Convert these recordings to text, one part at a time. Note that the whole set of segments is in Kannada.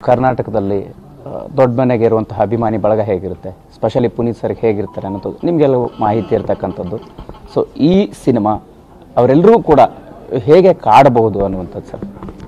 ಕರ್ನಾಟಕದಲ್ಲಿ ಆ, ದೊಡ್ಡ ಮನೆಗೆ ಇರುವಂತಹ ಅಭಿಮಾನಿ ಬಳಗ ಹೇಗಿರುತ್ತೆ ಸ್ಪೆಷಲಿ ಪುನೀತ್ ಸರ್ ಹೇಗಿರ್ತಾರೆ ಅನ್ನೋದು ನಿಮಗೆಲ್ಲ ಮಾಹಿತಿ ಇರ್ತಕ್ಕಂಥದ್ದು ಸೊ ಈ ಸಿನಿಮಾ ಅವರೆಲ್ಲರೂ ಕೂಡ ಹೇಗೆ ಕಾಡಬಹುದು ಅನ್ನುವಂಥದ್ದು ಸರ್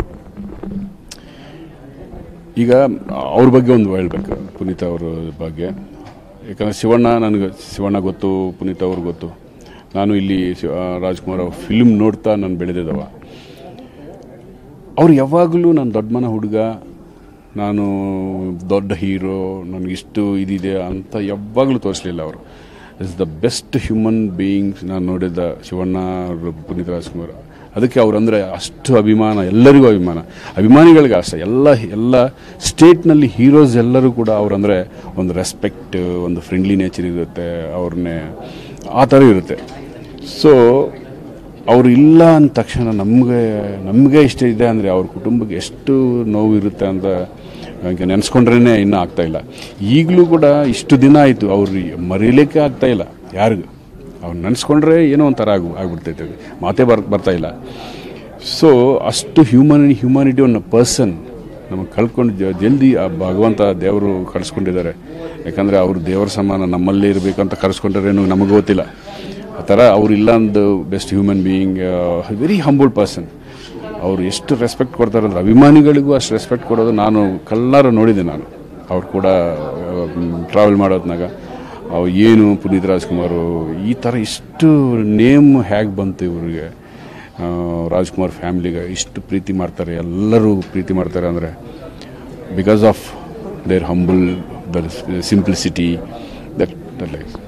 ಈಗ ಅವ್ರ ಬಗ್ಗೆ ಒಂದು ಹೇಳ್ಬೇಕು ಪುನೀತ್ ಅವ್ರ ಬಗ್ಗೆ ಯಾಕಂದರೆ ಶಿವಣ್ಣ ನನಗೆ ಶಿವಣ್ಣ ಗೊತ್ತು ಪುನೀತ್ ಅವ್ರು ಗೊತ್ತು ನಾನು ಇಲ್ಲಿ ಶಿವ ರಾಜ್ಕುಮಾರ್ ಅವ್ರ ಫಿಲ್ಮ್ ನೋಡ್ತಾ ನಾನು ಬೆಳೆದಿದ್ದವ ಅವ್ರು ಯಾವಾಗಲೂ ನಾನು ದೊಡ್ಡ ಮನ ಹುಡುಗ ನಾನು ದೊಡ್ಡ ಹೀರೋ ನನಗಿಷ್ಟು ಇದಿದೆ ಅಂತ ಯಾವಾಗಲೂ ತೋರಿಸಲಿಲ್ಲ ಅವರು is the best human beings ನಾನು ನೋಡಿದ್ದ ಶಿವಣ್ಣ ಅವ್ರು ಪುನೀತ್ ರಾಜ್ಕುಮಾರ್ ಅದಕ್ಕೆ ಅವ್ರಂದ್ರೆ ಅಷ್ಟು ಅಭಿಮಾನ ಎಲ್ಲರಿಗೂ ಅಭಿಮಾನ ಅಭಿಮಾನಿಗಳಿಗೆ ಅಷ್ಟೇ ಎಲ್ಲ ಎಲ್ಲ ಸ್ಟೇಟ್ನಲ್ಲಿ ಹೀರೋಸ್ ಎಲ್ಲರೂ ಕೂಡ ಅವ್ರಂದ್ರೆ ಒಂದು ರೆಸ್ಪೆಕ್ಟ್ ಒಂದು ಫ್ರೆಂಡ್ಲಿ ನೇಚರ್ ಇರುತ್ತೆ ಅವ್ರನ್ನೇ ಆ ಥರ ಇರುತ್ತೆ ಸೊ ಅವ್ರು ಇಲ್ಲ ಅಂದ ತಕ್ಷಣ ನಮಗೆ ನಮಗೆ ಇಷ್ಟ ಇದೆ ಅಂದರೆ ಅವ್ರ ಕುಟುಂಬಕ್ಕೆ ಎಷ್ಟು ನೋವು ಇರುತ್ತೆ ಅಂತ ನನಗೆ ನೆನೆಸ್ಕೊಂಡ್ರೇ ಇನ್ನೂ ಆಗ್ತಾ ಇಲ್ಲ ಈಗಲೂ ಕೂಡ ಇಷ್ಟು ದಿನ ಆಯಿತು ಅವ್ರು ಮರೀಲಿಕ್ಕೆ ಆಗ್ತಾ ಇಲ್ಲ ಯಾರಿಗೂ ಅವ್ರು ನೆನೆಸ್ಕೊಂಡ್ರೆ ಏನೋ ಒಂಥರ ಆಗು ಆಗ್ಬಿಡ್ತೈತೆ ಅದು. ಮಾತೇ ಬರ್ ಬರ್ತಾ ಇಲ್ಲ ಸೊ ಅಷ್ಟು ಹ್ಯೂಮನ್ ಹ್ಯೂಮನಿಟಿ ಒಂದು ಪರ್ಸನ್ ನಮಗೆ ಕಳ್ಕೊಂಡು ಜ- ಜಲ್ದಿ ಆ ಭಗವಂತ ದೇವರು ಕಳಿಸ್ಕೊಂಡಿದ್ದಾರೆ ಯಾಕಂದರೆ ಅವರು ದೇವರ ಸಮಾನ ನಮ್ಮಲ್ಲೇ ಇರಬೇಕಂತ ಕರೆಸ್ಕೊಂಡ್ರೇನು ನಮಗೆ ಗೊತ್ತಿಲ್ಲ ಆ ಥರ ಅವ್ರು ಇಲ್ಲ ಅಂದು best human being very humble person ಅವರು ಎಷ್ಟು ರೆಸ್ಪೆಕ್ಟ್ ಕೊಡ್ತಾರೆ ಅಂದ್ರೆ ಅಭಿಮಾನಿಗಳಿಗೂ ಅಷ್ಟು ರೆಸ್ಪೆಕ್ಟ್ ಕೊಡೋದು ನಾನು ಕಲ್ಲಾರ ನೋಡಿದ್ದೆ ನಾನು ಅವ್ರು ಕೂಡ ಟ್ರಾವೆಲ್ ಮಾಡೋದ್ನಾಗ ಅವು ಏನು ಪುನೀತ್ ರಾಜ್ಕುಮಾರ್ ಈ ಥರ ಇಷ್ಟು ನೇಮ್ ಹೇಗೆ ಬಂತು ಇವ್ರಿಗೆ ಆ, ರಾಜ್ಕುಮಾರ್ ಫ್ಯಾಮಿಲಿಗೆ ಇಷ್ಟು ಪ್ರೀತಿ ಮಾಡ್ತಾರೆ ಎಲ್ಲರೂ ಪ್ರೀತಿ ಮಾಡ್ತಾರೆ ಅಂದರೆ because of their humble the simplicity that that like